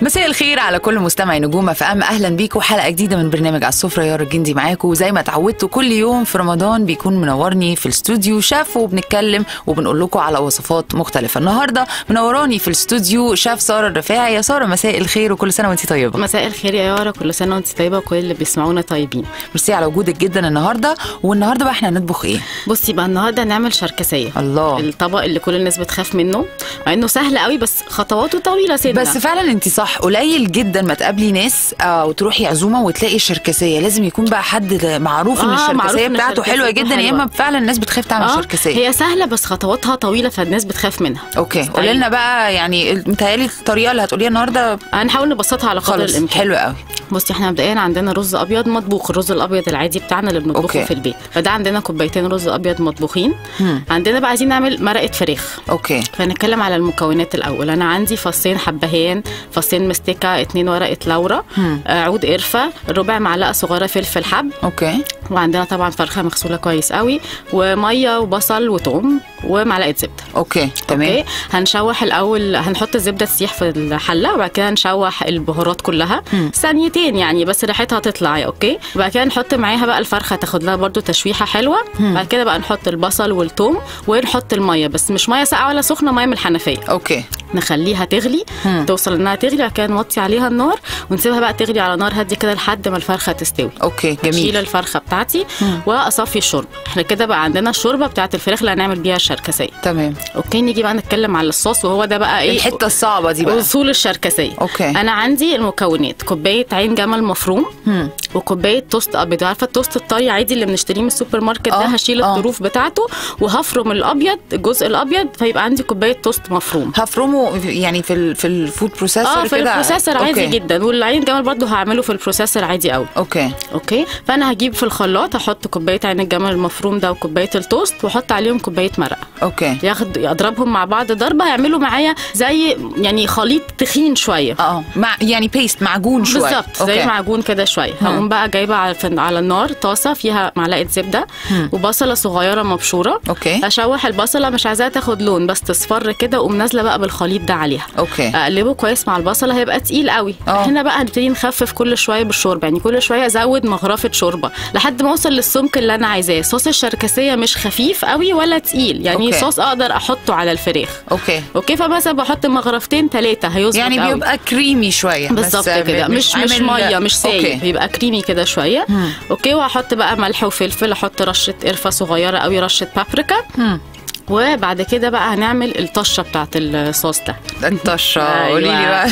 مساء الخير على كل مستمعي نجوم اف ام اهلا بيكم حلقه جديده من برنامج على السفره يا الجندي معاكم وزي ما اتعودتوا كل يوم في رمضان بيكون منورني في الاستوديو شاف وبنتكلم وبنقول لكم على وصفات مختلفه النهارده منوراني في الاستوديو شاف ساره الرفاعي يا ساره مساء الخير وكل سنه وانت طيبه مساء الخير يا يارا كل سنه وانت طيبه وكل اللي بيسمعونا طيبين ميرسي على وجودك جدا النهارده والنهارده بقى احنا هنطبخ ايه بصي بقى النهارده هنعمل شركسيه الله الطبق اللي كل الناس بتخاف منه مع انه سهل قوي بس خطواته طويله سنه بس فعلا انت صح قليل جدا ما تقابلي ناس آه وتروحي عزومه وتلاقي الشركسيه لازم يكون بقى حد معروف ان آه، معروف الشركسيه إن بتاعته الشركسية حلوه بتاعته جدا يا حلوة. اما فعلا الناس بتخاف تعمل شركسيه هي سهله بس خطواتها طويله فالناس بتخاف منها اوكي بس قولي لنا بقى يعني متهيألي الطريقه اللي هتقوليها النهارده هنحاول نبسطها على قدر خالص الامكان حلو قوي بصي احنا مبدئيا عندنا رز ابيض مطبوخ الرز الابيض العادي بتاعنا اللي بنطبخه أوكي. في البيت فده عندنا كوبايتين رز ابيض مطبوخين مم. عندنا بقى عايزين نعمل مرقه فراخ اوكي فنتكلم على المكونات الاول انا عندي فصين حبهان فصين مستكه اتنين ورقه لورا مم. آه، عود قرفه ربع معلقه صغيره فلفل حب اوكي وعندنا طبعا فرخه مغسوله كويس قوي وميه وبصل وتوم ومعلقه زبده اوكي تمام اوكي هنشوح الاول هنحط الزبده تسيح في الحله وبعد كده نشوح البهارات كلها مم. ثانيتين يعني بس ريحتها تطلع اوكي وبعد كده نحط معاها بقى الفرخه تاخد لها برده تشويحه حلوه مم. بعد كده بقى نحط البصل والثوم ونحط الميه بس مش ميه ساقعه ولا سخنه ميه من الحنفيه اوكي نخليها تغلي مم. توصل انها تغلي بعد كده نوطي عليها النار ونسيبها بقى تغلي على نار هاديه كده لحد ما الفرخه تستوي اوكي اشيل جميل الفرخه بتاعتي مم. واصفي الشوربه احنا كده بقى عندنا الشوربه بتاعت الفراخ اللي هنعمل بيها الشركسيه تمام اوكي نيجي بقى نتكلم على الصوص وهو ده بقى ايه الحته الصعبه دي بقى اصول الشركسيه اوكي انا عندي المكونات كوبايه عين جمل مفروم مم. وكوبايه توست ابيض عارفه التوست الطري عادي اللي بنشتريه من السوبر ماركت ده آه، هشيل آه. الطروف بتاعته وهفرم الابيض الجزء الابيض فيبقى عندي كوبايه توست مفروم هفرمه في- يعني في ال في الفود بروسيسور اه في كده البروسيسور عادي أوكي. جدا والعين جمل برضو هعمله في البروسيسور عادي قوي اوكي اوكي فانا هجيب في الخلاط هحط كوبايه عين الجمل المفروم ده وكوبايه التوست واحط عليهم كوبايه مرقه اوكي ياخد اضربهم مع بعض ضربه يعملوا معايا زي يعني خليط تخين شويه اه مع يعني بيست معجون شويه بالظبط زي أوكي. معجون كده شويه مم. هقوم بقى جايبه على فن- على النار طاسه فيها معلقه زبده مم. وبصله صغيره مبشوره اوكي اشوح البصله مش عايزاها تاخد لون بس تصفر كده واقوم نازله بقى بالخليط ده عليها اوكي اقلبه كويس مع البصله هيبقى تقيل قوي آه. هنا بقى هنبتدي نخفف كل شويه بالشوربه يعني كل شويه ازود مغرفه شوربه لحد ما اوصل للسمك اللي انا عايزاه صوص الشركسيه مش خفيف قوي ولا تقيل يعني أوكي. صوص اقدر احطه على الفراخ اوكي اوكي فمثلا بحط مغرفتين ثلاثه هيظبط يعني قوي. بيبقى كريمي شويه بس بالظبط كده مش مش عامل- ميه مش سايل اوكي بيبقى كريمي كده شويه مم. اوكي وهحط بقى ملح وفلفل احط رشه قرفه صغيره قوي رشه بابريكا مم. وبعد كده بقى هنعمل الطشه بتاعت الصوص ده ده الطشه أيوة. قولي لي بقى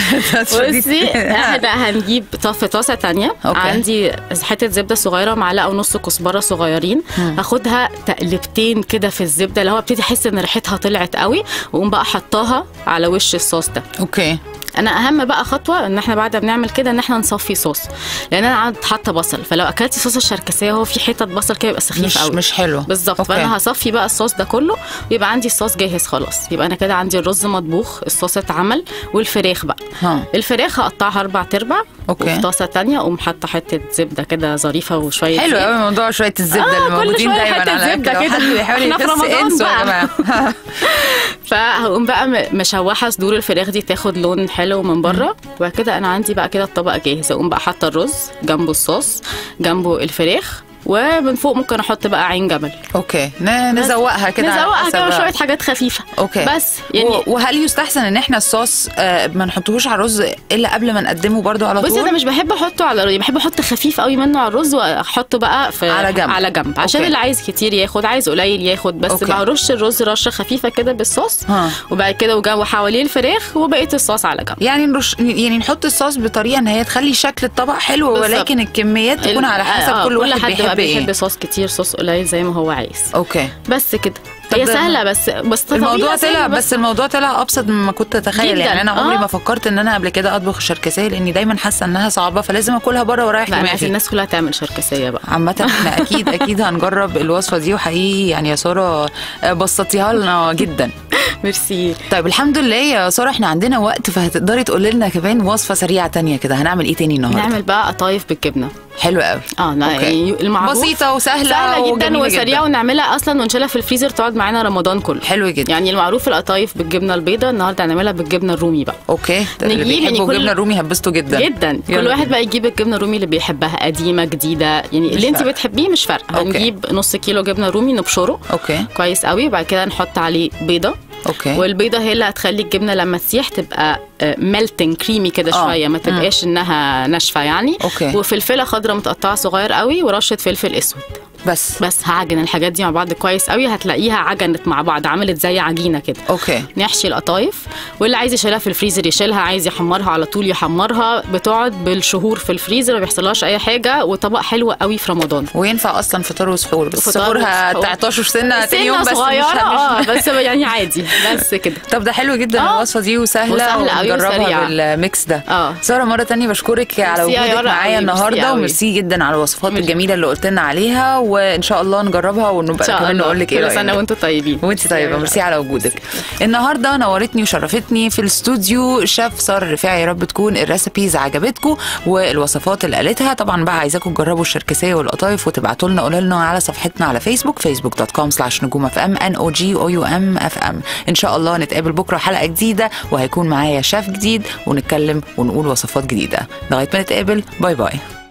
بصي احنا هنجيب طف- في طاسه تانية أوكي. عندي حته زبده صغيره معلقه ونص كزبره صغيرين مم. هاخدها تقلبتين كده في الزبده اللي هو ابتدي احس ان ريحتها طلعت قوي واقوم بقى حطاها على وش الصوص ده اوكي انا اهم بقى خطوه ان احنا بعد ما بنعمل كده ان احنا نصفي صوص لان انا قعدت حاطه بصل فلو اكلتي صوص الشركسيه هو في حتت بصل كده يبقى سخيف مش قوي مش حلو بالظبط أوكي. فانا هصفي بقى الصوص ده كله ويبقى عندي الصوص جاهز خلاص يبقى انا كده عندي الرز مطبوخ الصوص اتعمل والفراخ بقى ها الفراخ هقطعها اربع تربع أوكي. وفي طاسه تانية اقوم حاطه حته زبده كده ظريفه وشويه حلو زيت. قوي موضوع شويه الزبده آه، اللي كل موجودين شوية دايما حتة على زبدة الأكل. كده. حد بيحاول إحنا في يحس رمضان انسوا يا بقى. جماعه فهقوم بقى م- مشوحه صدور الفراخ دي تاخد لون حلو من بره وبعد كده انا عندي بقى كده الطبق جاهز اقوم بقى حاطه الرز جنبه الصوص جنبه الفراخ ومن فوق ممكن احط بقى عين جمل اوكي ن- نزوقها كده على نزوقها حسب كده بقى. شويه حاجات خفيفه اوكي بس يعني و- وهل يستحسن ان احنا الصوص آه، ما نحطهوش على الرز الا قبل ما نقدمه برضو على بصي طول انا مش بحب احطه على الرز بحب احط خفيف قوي منه على الرز واحطه بقى في على جنب. على جنب عشان أوكي. اللي عايز كتير ياخد عايز قليل ياخد بس أوكي. برش الرز رشه خفيفه كده بالصوص ها. وبعد كده وجا- وحواليه الفراخ وبقيه الصوص على جنب يعني نرش يعني نحط الصوص بطريقه ان هي تخلي شكل الطبق حلو بالظبط. ولكن الكميات تكون ال- على حسب آه، كل واحد حد بيحب بقى بيحب ايه صوص كتير صوص قليل زي ما هو عايز اوكي بس كده طب هي ده- سهله بس بس الموضوع طويلة طلع سهلة بس الموضوع طلع ابسط مما كنت اتخيل جداً. يعني انا عمري آه. ما فكرت ان انا قبل كده اطبخ الشركسيه لاني دايما حاسه انها صعبه فلازم اكلها بره ورايح لا انا عايز دماغي الناس كلها تعمل شركسيه بقى عامة احنا اكيد اكيد هنجرب الوصفة دي وحقيقي يعني يا سارة آه، بسطتيها لنا جدا ميرسي طيب الحمد لله يا سارة احنا عندنا وقت فهتقدري تقولي لنا كمان وصفة سريعة تانية كده هنعمل ايه تاني النهارده نعمل بقى قطايف بالجبنه حلو قوي اه نا- أوكي. يعني المعروف بسيطة وسهلة سهله جدا وجميلة وسريعه ونعملها اصلا ونشيلها في الفريزر تقعد تقعد معانا رمضان كله حلو جدا يعني المعروف القطايف بالجبنه البيضاء النهارده هنعملها بالجبنه الرومي بقى اوكي ده اللي نجيب يعني بيحبوا كل- الجبنه الرومي هبسطوا جدا جدا يلا كل واحد بينا. بقى يجيب الجبنه الرومي اللي بيحبها قديمه جديده يعني اللي انت فارقة. بتحبيه مش فارقه أوكي. هنجيب نص كيلو جبنه رومي نبشره اوكي كويس قوي وبعد كده نحط عليه بيضه اوكي والبيضه هي اللي هتخلي الجبنه لما تسيح تبقى ميلتنج كريمي كده آه. شويه ما تبقاش انها ناشفه يعني أوكي. وفلفله خضراء متقطعه صغير قوي ورشه فلفل اسود بس بس هعجن الحاجات دي مع بعض كويس قوي هتلاقيها عجنت مع بعض عملت زي عجينه كده اوكي نحشي القطايف واللي عايز يشيلها في الفريزر يشيلها عايز يحمرها على طول يحمرها بتقعد بالشهور في الفريزر ما بيحصلهاش اي حاجه وطبق حلو قوي في رمضان وينفع اصلا فطار وسحور بس فطار سحورها وسحور. 19 سنه تاني يوم سنه بس صغيره مش اه مش بس يعني عادي بس كده طب ده حلو جدا آه. الوصفه دي وسهله وسهلة أوي ونجربها وسريعة. بالميكس ده اه ساره مره تانية بشكرك على ميرسي يا وجودك يارا معايا أوي، ميرسي النهارده أوي. وميرسي جدا على الوصفات ميرسي. الجميله اللي قلت لنا عليها وان شاء الله نجربها ان ونبقى شاء كمان الله نقول لك ايه كل راينا سنه وانتم طيبين وانت طيبه ميرسي على وجودك النهارده نورتني وشرفتني في الاستوديو شيف ساره رفاعي يا رب تكون الريسبيز عجبتكم والوصفات اللي قالتها طبعا بقى عايزاكم تجربوا الشركسيه والقطايف وتبعتوا لنا قولوا لنا على صفحتنا على فيسبوك فيسبوك دوت كوم سلاش نجوم اف ام ان او جي او يو ام اف ام ان شاء الله نتقابل بكره حلقه جديده وهيكون معايا شيف جديد ونتكلم ونقول وصفات جديده لغايه ما نتقابل باي باي